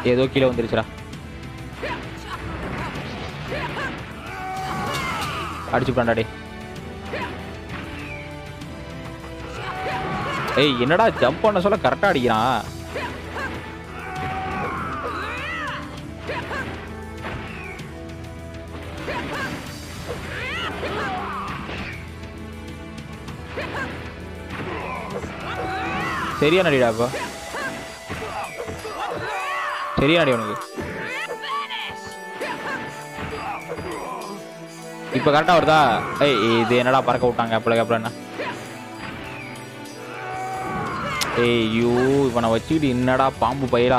ஏதோ கீழே வந்துருச்சுடா அடிச்சு டே ஏய் என்னடா ஜம்ப் பண்ண சொல்ல கரெக்டா அடிக்கிறான் சரியா நடிடா இப்போ சரியா நடி உனக்கு இப்போ கரெக்டாக வருதா ஏய் இது என்னடா பறக்க விட்டாங்க அப்பள அப்புறம் என்ன ஏய் ஐயோ இவனை வச்சுக்கிட்டு என்னடா பாம்பு பயிரா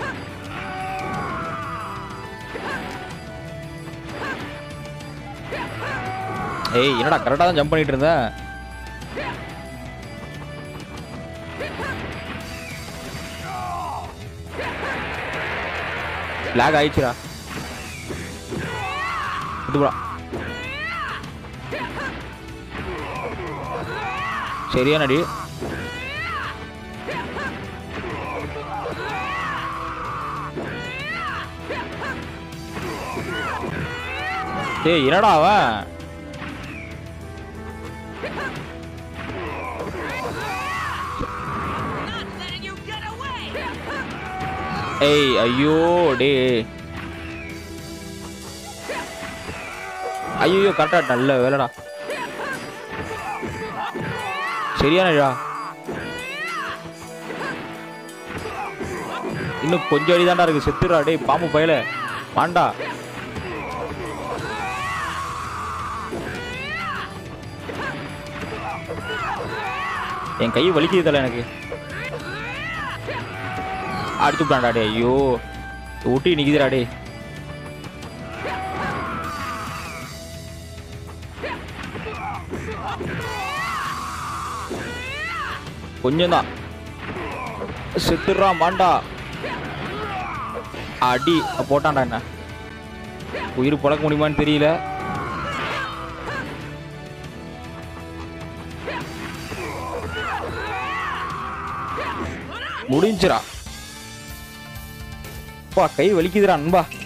ஏய் என்னடா கரெக்டாக தான் ஜம்ப் பண்ணிட்டு இருந்தேன் லாக் ஆயிடுச்சுடா இதுடா சரியா நடி ஏய் என்னடா அவன் Not letting you get away! ஏய் ஐயோ டே ஐயோ கரெக்டா நல்ல வேலைடா சரியானடா இன்னும் கொஞ்சம் அடி தான்டா இருக்கு செத்துடா டேய் பாம்பு பயல வாண்டா என் கை வலிக்குது தல எனக்கு அடிச்சு விட்டான்டா டே ஐயோ ஊட்டி நிக்குதுடா டே கொஞ்சம் தான் செத்துடுறா மாண்டா அடி போட்டான்டா என்ன உயிர் பழக்க முடியுமான்னு தெரியல முடிஞ்சிரா அப்பா கை வலிக்குதுடா அன்பா